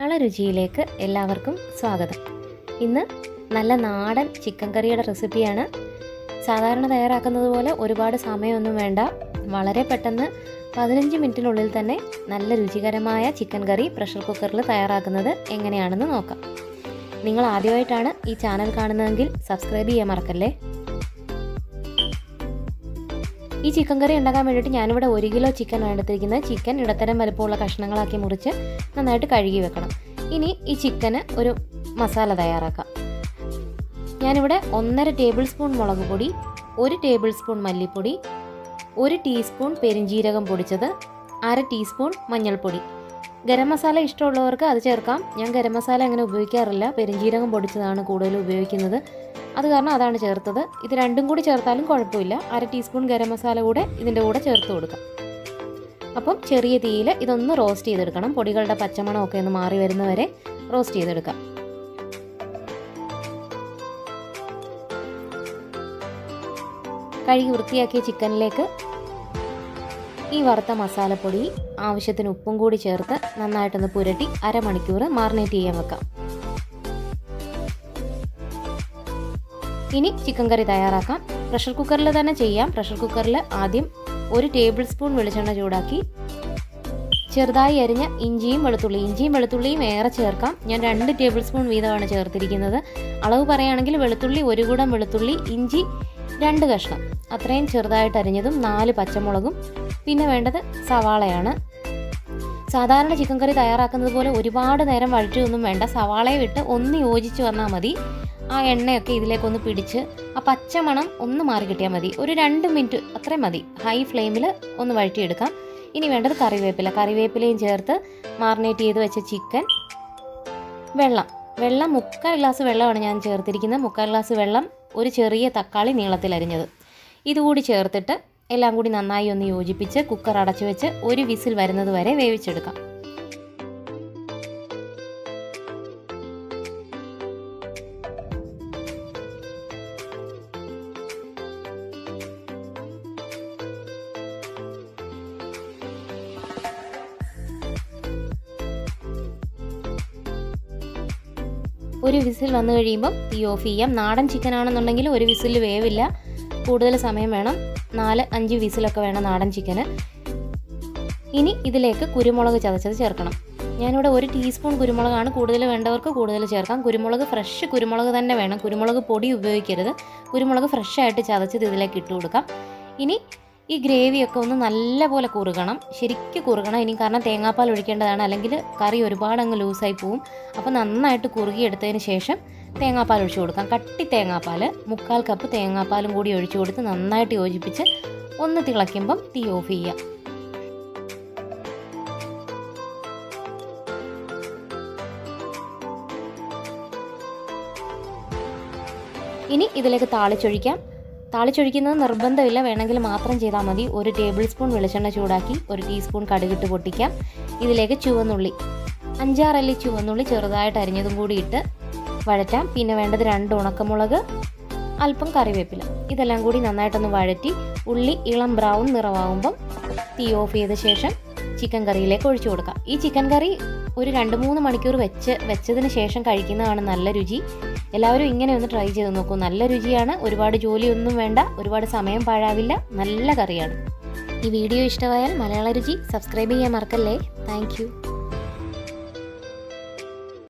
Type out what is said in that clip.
മലയാള രുചിയിലേക്ക് എല്ലാവർക്കും സ്വാഗതം ഇന്ന് നല്ല നാടൻ ചിക്കൻ കറിയുടെ റെസിപ്പിയാണ് സാധാരണ തയ്യാറാക്കുന്നത് പോലെ ഒരുപാട് സമയമൊന്നും വേണ്ട വളരെ പെട്ടെന്ന് പതിനഞ്ച് മിനിറ്റിനുള്ളിൽ തന്നെ നല്ല രുചികരമായ ചിക്കൻ കറി പ്രഷർ കുക്കറിൽ തയ്യാറാക്കുന്നത് എങ്ങനെയാണെന്ന് നോക്കാം നിങ്ങൾ ആദ്യമായിട്ടാണ് ഈ ചാനൽ കാണുന്നതെങ്കിൽ സബ്സ്ക്രൈബ് ചെയ്യാൻ മറക്കല്ലേ ഈ ചിക്കൻ കറി ഉണ്ടാക്കാൻ വേണ്ടിയിട്ട് ഞാനിവിടെ ഒരു കിലോ ചിക്കൻ എടുത്തിരിക്കുന്നത് ചിക്കൻ ഇടത്തരം വലുപ്പമുള്ള കഷ്ണങ്ങളാക്കി മുറിച്ച് നന്നായിട്ട് കഴുകി വെക്കണം ഇനി ഈ ചിക്കന് ഒരു മസാല തയ്യാറാക്കാം ഞാനിവിടെ ഒന്നര ടേബിൾ സ്പൂൺ മുളക് പൊടി ഒരു ടേബിൾ സ്പൂൺ മല്ലിപ്പൊടി ഒരു ടീസ്പൂൺ പെരിഞ്ജീരകം പൊടിച്ചത് അര ടീസ്പൂൺ മഞ്ഞൾപ്പൊടി ഗരം മസാല ഇഷ്ടമുള്ളവർക്ക് അത് ചേർക്കാം ഞാൻ ഗരം മസാല അങ്ങനെ ഉപയോഗിക്കാറില്ല പെരിഞ്ജീരകം പൊടിച്ചതാണ് കൂടുതൽ ഉപയോഗിക്കുന്നത് അത് കാരണം അതാണ് ചേർത്തത് ഇത് രണ്ടും കൂടി ചേർത്താലും കുഴപ്പമില്ല അര ടീസ്പൂൺ ഗരം മസാല കൂടെ ഇതിൻ്റെ കൂടെ ചേർത്ത് കൊടുക്കാം അപ്പം ചെറിയ തീയിൽ ഇതൊന്ന് റോസ്റ്റ് ചെയ്തെടുക്കണം പൊടികളുടെ പച്ചമണമൊക്കെ ഒന്ന് മാറി വരുന്നവരെ റോസ്റ്റ് ചെയ്തെടുക്കാം കഴുകി വൃത്തിയാക്കിയ ചിക്കനിലേക്ക് ഈ വറുത്ത മസാലപ്പൊടി ആവശ്യത്തിന് ഉപ്പും കൂടി ചേർത്ത് നന്നായിട്ടൊന്ന് പുരട്ടി അരമണിക്കൂർ മാറിനേറ്റ് ചെയ്യാൻ വെക്കാം ഇനി ചിക്കൻ കറി തയ്യാറാക്കാം പ്രഷർ കുക്കറിൽ തന്നെ ചെയ്യാം പ്രഷർ കുക്കറിൽ ആദ്യം ഒരു ടേബിൾ സ്പൂൺ വെളിച്ചെണ്ണ ചൂടാക്കി ചെറുതായി അരിഞ്ഞ ഇഞ്ചിയും വെളുത്തുള്ളി ഇഞ്ചിയും വെളുത്തുള്ളിയും ഏറെ ചേർക്കാം ഞാൻ രണ്ട് ടേബിൾ സ്പൂൺ വീതമാണ് ചേർത്തിരിക്കുന്നത് അളവ് പറയുകയാണെങ്കിൽ വെളുത്തുള്ളി ഒരു കൂടം വെളുത്തുള്ളി ഇഞ്ചി രണ്ട് കഷ്ണം അത്രയും ചെറുതായിട്ട് അരിഞ്ഞതും നാല് പച്ചമുളകും പിന്നെ വേണ്ടത് സവാളയാണ് സാധാരണ ചിക്കൻ കറി തയ്യാറാക്കുന്നത് പോലെ ഒരുപാട് നേരം വഴറ്റൊന്നും വേണ്ട സവാളയെ വിട്ട് ഒന്ന് യോജിച്ച് വന്നാൽ മതി ആ എണ്ണയൊക്കെ ഇതിലേക്കൊന്ന് പിടിച്ച് ആ പച്ചമണം ഒന്ന് മാറി കിട്ടിയാൽ മതി ഒരു രണ്ട് മിനിറ്റ് അത്രയും മതി ഹൈ ഫ്ലെയിമിൽ ഒന്ന് വഴറ്റിയെടുക്കാം ഇനി വേണ്ടത് കറിവേപ്പില കറിവേപ്പിലയും ചേർത്ത് മാറിനേറ്റ് ചെയ്ത് വെച്ച ചിക്കൻ വെള്ളം വെള്ളം മുക്കാൽ ഗ്ലാസ് വെള്ളമാണ് ഞാൻ ചേർത്തിരിക്കുന്നത് മുക്കാൽ ഗ്ലാസ് വെള്ളം ഒരു ചെറിയ തക്കാളി നീളത്തിൽ അരിഞ്ഞത് ഇതുകൂടി ചേർത്തിട്ട് എല്ലാം കൂടി നന്നായി ഒന്ന് യോജിപ്പിച്ച് കുക്കർ അടച്ചു വെച്ച് ഒരു വിസിൽ വരുന്നത് വരെ വേവിച്ചെടുക്കാം ഒരു വിസിൽ വന്നു കഴിയുമ്പം തീ ഓഫ് ചെയ്യാം നാടൻ ചിക്കൻ ആണെന്നുണ്ടെങ്കിൽ ഒരു വിസിൽ വേവില്ല കൂടുതൽ സമയം വേണം നാല് അഞ്ച് വിസിലൊക്കെ വേണം നാടൻ ചിക്കന് ഇനി ഇതിലേക്ക് കുരുമുളക് ചതച്ചത് ചേർക്കണം ഞാനിവിടെ ഒരു ടീസ്പൂൺ കുരുമുളകാണ് കൂടുതൽ വേണ്ടവർക്ക് കൂടുതൽ ചേർക്കാം കുരുമുളക് ഫ്രഷ് കുരുമുളക് തന്നെ വേണം കുരുമുളക് പൊടി ഉപയോഗിക്കരുത് കുരുമുളക് ഫ്രഷായിട്ട് ചതച്ചത് ഇതിലേക്ക് ഇട്ട് കൊടുക്കാം ഇനി ഈ ഗ്രേവിയൊക്കെ ഒന്ന് നല്ലപോലെ കുറുകണം ശരിക്ക് കുറുകണം ഇനി കാരണം തേങ്ങാപ്പാൽ ഒഴിക്കേണ്ടതാണ് അല്ലെങ്കിൽ കറി ഒരുപാട് അങ്ങ് ലൂസായി പോവും അപ്പോൾ നന്നായിട്ട് കുറുകിയെടുത്തതിന് ശേഷം തേങ്ങാപ്പാൽ ഒഴിച്ചു കൊടുക്കാം കട്ടി തേങ്ങാപ്പാൽ മുക്കാൽ കപ്പ് തേങ്ങാപ്പാലും കൂടി ഒഴിച്ചു കൊടുത്ത് നന്നായിട്ട് യോജിപ്പിച്ച് ഒന്ന് തിളയ്ക്കുമ്പം തീ ഓഫ് ചെയ്യുക ഇനി ഇതിലേക്ക് താളിച്ചൊഴിക്കാം താളിച്ചൊഴിക്കുന്നത് നിർബന്ധമില്ല വേണമെങ്കിൽ മാത്രം ചെയ്താൽ മതി ഒരു ടേബിൾ സ്പൂൺ വെളിച്ചെണ്ണ ചൂടാക്കി ഒരു ടീസ്പൂൺ കടുകിട്ട് പൊട്ടിക്കാം ഇതിലേക്ക് ചുവന്നുള്ളി അഞ്ചാറല്ലി ചുവന്നുള്ളി ചെറുതായിട്ട് അരിഞ്ഞതും കൂടി ഇട്ട് വഴറ്റാം പിന്നെ വേണ്ടത് രണ്ട് ഉണക്കമുളക് അല്പം കറിവേപ്പില ഇതെല്ലാം കൂടി നന്നായിട്ടൊന്ന് വഴറ്റി ഉള്ളി ഇളം ബ്രൗൺ നിറമാകുമ്പം തീ ഓഫ് ചെയ്ത ശേഷം ചിക്കൻ കറിയിലേക്ക് ഒഴിച്ചു കൊടുക്കാം ഈ ചിക്കൻ കറി ഒരു രണ്ട് മൂന്ന് മണിക്കൂർ വെച്ച് വെച്ചതിന് ശേഷം കഴിക്കുന്നതാണ് നല്ല രുചി എല്ലാവരും ഇങ്ങനെ ഒന്ന് ട്രൈ ചെയ്ത് നോക്കൂ നല്ല രുചിയാണ് ഒരുപാട് ജോലിയൊന്നും വേണ്ട ഒരുപാട് സമയം പാഴാവില്ല നല്ല കറിയാണ് ഈ വീഡിയോ ഇഷ്ടമായാൽ മലയാള രുചി സബ്സ്ക്രൈബ് ചെയ്യാൻ മറക്കല്ലേ താങ്ക്